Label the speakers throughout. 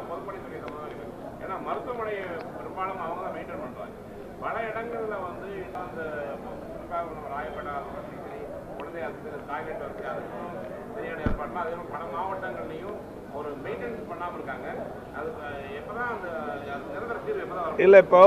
Speaker 1: பொதுப்பணித்துறை சம்பந்தமாக ஏன்னா மருத்துவமனையை பெரும்பாலும் அவங்க தான் மெயின்டைன் பண்றாங்க பல இடங்கள்ல வந்து இன்னும் அந்த குறிப்பாக நம்ம ராயப்பேட்டை ஆஸ்பத்திரி சரி குழந்தை ஆஸ்பத்திரி டாய்லெட் வசதி அதுக்கும் சரியான ஏற்பாடுலாம் அதே மாதிரி பல மாவட்டங்கள்லையும் ஒரு மெயின்டெனன்ஸ் பண்ணாம இருக்காங்க அது அஹ், எப்பதான் அந்த அது நிரந்தர தீர்வு எப்பதான் வரும்
Speaker 2: இல்லை இப்போ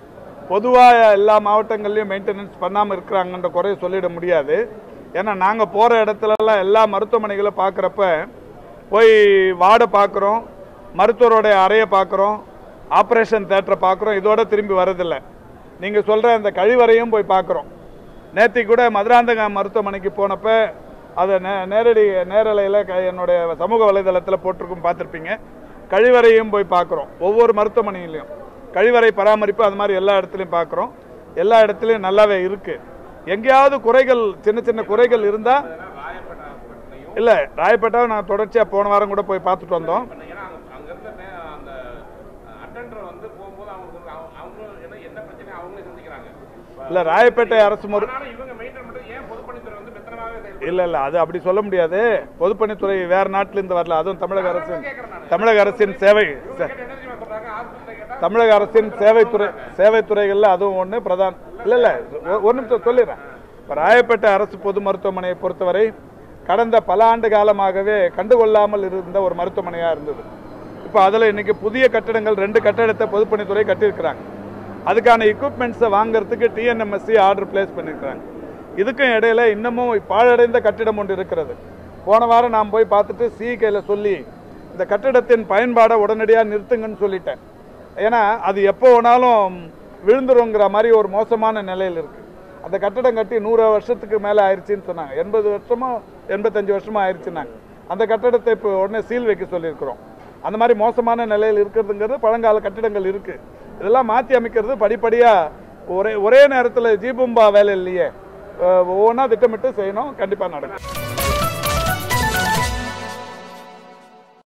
Speaker 2: பொதுவாக எல்லா மாவட்டங்கள்லையும் மெயின்டெனன்ஸ் பண்ணாமல் இருக்கிறாங்கன்ற குறைய சொல்லிட முடியாது ஏன்னா நாங்கள் போகிற இடத்துலலாம் எல்லா மருத்துவமனைகளும் பார்க்குறப்ப போய் வார்டை பார்க்குறோம் மருத்துவருடைய அறையை பார்க்குறோம் ஆப்ரேஷன் தேட்டரை பார்க்குறோம் இதோட திரும்பி வரதில்லை நீங்கள் சொல்கிற இந்த கழிவறையும் போய் பார்க்குறோம் நேத்தி கூட மதுராந்தக மருத்துவமனைக்கு போனப்ப அதை நே நேரடி நேரலையில் க என்னுடைய சமூக வலைதளத்தில் போட்டிருக்கும் பார்த்துருப்பீங்க கழிவறையும் போய் பார்க்குறோம் ஒவ்வொரு மருத்துவமனையிலையும் கழிவறை பராமரிப்பு அது மாதிரி எல்லா இடத்துலையும் பார்க்குறோம் எல்லா இடத்துலையும் நல்லாவே இருக்குது எங்கேயாவது குறைகள் சின்ன சின்ன குறைகள் இருந்தால்
Speaker 1: ராயப்பேட்டை ஆஸ்பத்திரியும்
Speaker 2: இல்லை ராயப்பேட்டாவை நான் தொடர்ச்சியாக போன வாரம் கூட போய் பார்த்துட்டு வந்தோம்
Speaker 1: ஏன்னா அங்க அங்க இருந்த மே- அந்த அட்டெண்டர் வந்து போகும்போது அவங்க அவங்க- அவங்க என்ன என்ன பிரச்சனை அவங்களே சந்திக்கிறாங்க
Speaker 2: இல்லை ராயப்பேட்டை அரசு மரு
Speaker 1: ஆனாலும் இவங்க மெயின்டைன் பண்றது ஏன் பொதுப்பணித்துறை வந்து மெத்தனமாகவே செயல்படுது
Speaker 2: இல்லை இல்லை அது அப்படி சொல்ல முடியாது பொதுப்பணித்துறை வேறு நாட்டிலேருந்து வரல அதுவும் தமிழக அரசின் தமிழக அரசின் சேவை சே-
Speaker 1: கேட்டு என்ன தெரியுமா சொல்றாங்க ஆஸ்பத்திரி கேட்டா
Speaker 2: தமிழக அரசின் சேவைத்துறை சேவைத்துறைகளில் அதுவும் ஒன்று பிரதான் இல்லை இல்லை ஒரு நிமிஷம் சொல்லிடுறேன் இப்போ ராயப்பேட்டை அரசு பொது மருத்துவமனையை பொறுத்தவரை கடந்த பல ஆண்டு காலமாகவே கண்டுகொள்ளாமல் இருந்த ஒரு மருத்துவமனையாக இருந்தது இப்போ அதில் இன்னைக்கு புதிய கட்டடங்கள் ரெண்டு கட்டடத்தை பொதுப்பணித்துறை கட்டியிருக்கிறாங்க அதுக்கான எக்யூப்மெண்ட்ஸை வாங்குறதுக்கு டிஎன்எம்எஸ்சி ஆர்டர் பிளேஸ் பண்ணியிருக்கிறாங்க இதுக்கும் இடையில இன்னமும் பாழடைந்த கட்டிடம் ஒன்று இருக்கிறது போன வாரம் நான் போய் பார்த்துட்டு சிகையில் சொல்லி இந்த கட்டிடத்தின் பயன்பாடை உடனடியாக நிறுத்துங்கன்னு சொல்லிட்டேன் ஏன்னா அது எப்போ வேணாலும் விழுந்துருங்கிற மாதிரி ஒரு மோசமான நிலையில் இருக்கு அந்த கட்டடம் கட்டி நூறு வருஷத்துக்கு மேலே ஆயிடுச்சுன்னு சொன்னாங்க எண்பது வருஷமோ எண்பத்தஞ்சு வருஷமோ ஆயிடுச்சுன்னாங்க அந்த கட்டடத்தை இப்போ உடனே சீல் வைக்க சொல்லியிருக்கிறோம் அந்த மாதிரி மோசமான நிலையில் இருக்கிறதுங்கிறது பழங்கால கட்டிடங்கள் இருக்கு இதெல்லாம் மாற்றி அமைக்கிறது படிப்படியாக ஒரே ஒரே நேரத்தில் ஜீபும்பா வேலை இல்லையே அஹ் ஒவ்வொன்றா திட்டமிட்டு செய்யணும் கண்டிப்பாக நடக்கும்